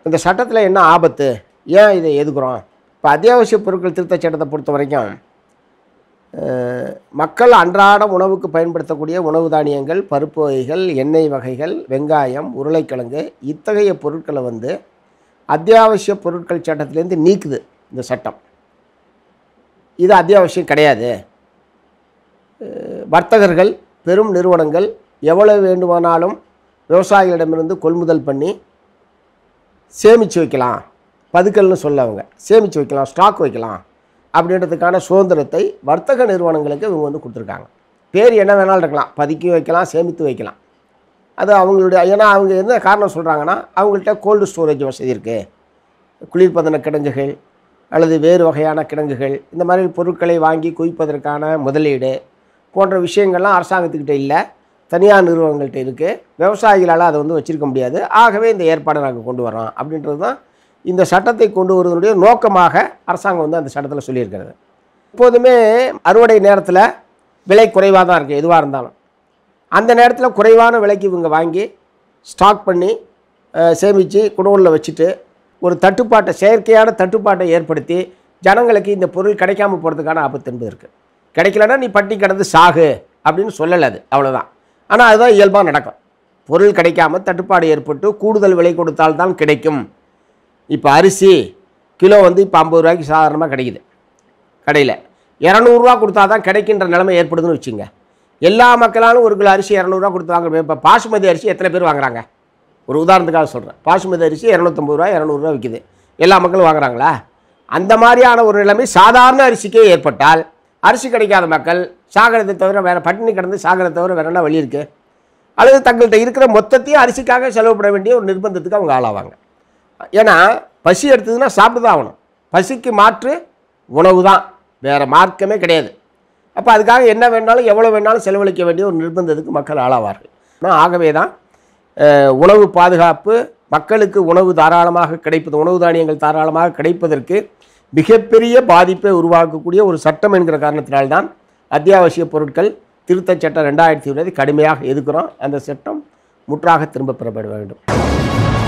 இந்த சட்டத்தில் என்ன ஆபத்து ஏன் இதை எதுக்குறோம் இப்போ அத்தியாவசிய பொருட்கள் திருத்தச் சட்டத்தை பொறுத்த வரைக்கும் அஹ், மக்கள் அன்றாட உணவுக்கு பயன்படுத்தக்கூடிய உணவு தானியங்கள் பருப்பு வகைகள் எண்ணெய் வகைகள் வெங்காயம் உருளைக்கிழங்கு இத்தகைய பொருட்களை வந்து அத்தியாவசிய பொருட்கள் சட்டத்திலேருந்து நீக்குது இந்த சட்டம் இது அத்தியாவசியம் கிடையாது அஹ், வர்த்தகர்கள் பெரும் நிறுவனங்கள் எவ்வளவு வேண்டுமானாலும் விவசாயிகளிடமிருந்து கொள்முதல் பண்ணி சேமித்து வைக்கலாம் பதுக்கல்னு சொல்ல அவங்க சேமித்து வைக்கலாம் ஸ்டாக் வைக்கலாம் அப்படின்றதுக்கான சுதந்திரத்தை வர்த்தக நிறுவனங்களுக்கு இவங்க வந்து கொடுத்துருக்காங்க பேர் என்ன வேணாலும் இருக்கலாம் பதுக்கி வைக்கலாம் சேமித்து வைக்கலாம் அது அவங்களுடைய ஏன்னா அவங்க என்ன காரணம் சொல்கிறாங்கன்னா அவங்கள்ட்ட கோல்டு ஸ்டோரேஜ் வசதி இருக்குது குளிர்பதன கிடங்குகள் அல்லது வேறு வகையான கிடங்குகள் இந்த மாதிரி பொருட்களை வாங்கி குவிப்பதற்கான முதலீடு போன்ற விஷயங்கள்லாம் அரசாங்கத்துக்கிட்ட இல்லை தனியார் நிறுவனங்கள்ட்ட இருக்குது விவசாயிகளால் அதை வந்து வச்சுருக்க முடியாது ஆகவே இந்த ஏற்பாடை நாங்கள் கொண்டு வரோம் அப்படின்றது தான் இந்த சட்டத்தை கொண்டு வருவதனுடைய நோக்கமாக அரசாங்கம் வந்து அந்த சட்டத்தில் சொல்லியிருக்கிறது எப்போதுமே அறுவடை நேரத்தில் விலை குறைவாக தான் இருக்குது எதுவாக இருந்தாலும் அந்த நேரத்தில் குறைவான விலைக்கு இவங்க வாங்கி ஸ்டாக் பண்ணி சேமித்து குடோனில் வச்சுட்டு ஒரு தட்டுப்பாட்டை செயற்கையான தட்டுப்பாட்டை ஏற்படுத்தி ஜனங்களுக்கு இந்த பொருள் கிடைக்காம போகிறதுக்கான ஆபத்து என்பது இருக்குது கிடைக்கலன்னா நீ பட்டி கிடந்து சாகு அப்படின்னு சொல்லலை அது அவ்வளோதான் ஆனால் அதுதான் இயல்பாக நடக்கும் பொருள் கிடைக்காம தட்டுப்பாடு ஏற்பட்டு கூடுதல் விலை கொடுத்தால்தான் கிடைக்கும் இப்போ அரிசி கிலோ வந்து இப்போ ஐம்பது ரூபாய்க்கு சாதாரணமாக கிடைக்குது கடையில் இரநூறுவா கொடுத்தா தான் கிடைக்கின்ற நிலைமை ஏற்படுதுன்னு வச்சுங்க எல்லா மக்களாலும் ஒரு கிலோ அரிசி இரநூறுவா கொடுத்து வாங்க இப்போ பாசுமதி அரிசி எத்தனை பேர் வாங்குறாங்க ஒரு உதாரணத்துக்காக சொல்கிறேன் பாசுமதி அரிசி இரநூத்தம்பது ரூபா இரநூறுவா விற்கிது எல்லா மக்களும் வாங்குறாங்களா அந்த மாதிரியான ஒரு நிலைமை சாதாரண அரிசிக்கே ஏற்பட்டால் அரிசி கிடைக்காத மக்கள் சாகரத்தை தவிர வேறு பட்டினி கிடந்து சாகரத்தை தவிர வேற என்ன வழி இருக்குது அல்லது தங்கள்கிட்ட இருக்கிற மொத்தத்தையும் அரிசிக்காக செலவுப்பட வேண்டிய ஒரு நிர்பந்தத்துக்கு அவங்க ஆளாவாங்க ஏன்னா பசி எடுத்ததுன்னா சாப்பிட்டு தான் ஆகணும் பசிக்கு மாற்று உணவு தான் வேறு மார்க்கமே கிடையாது அப்போ அதுக்காக என்ன வேணாலும் எவ்வளோ வேணாலும் செலவழிக்க வேண்டிய ஒரு நிர்பந்தத்துக்கு மக்கள் ஆளாவார்கள் ஆனால் ஆகவே தான் அஹ், உணவு பாதுகாப்பு மக்களுக்கு உணவு தாராளமாக கிடைப்பது உணவு தானியங்கள் தாராளமாக கிடைப்பதற்கு மிகப்பெரிய பாதிப்பை உருவாக்கக்கூடிய ஒரு சட்டம் என்கிற காரணத்தினால்தான் அத்தியாவசிய பொருட்கள் திருத்தச் சட்டம் ரெண்டாயிரத்தி இருபதை கடுமையாக எதுக்குறோம் அந்த சட்டம் முற்றாக திரும்ப பெறப்பட வேண்டும்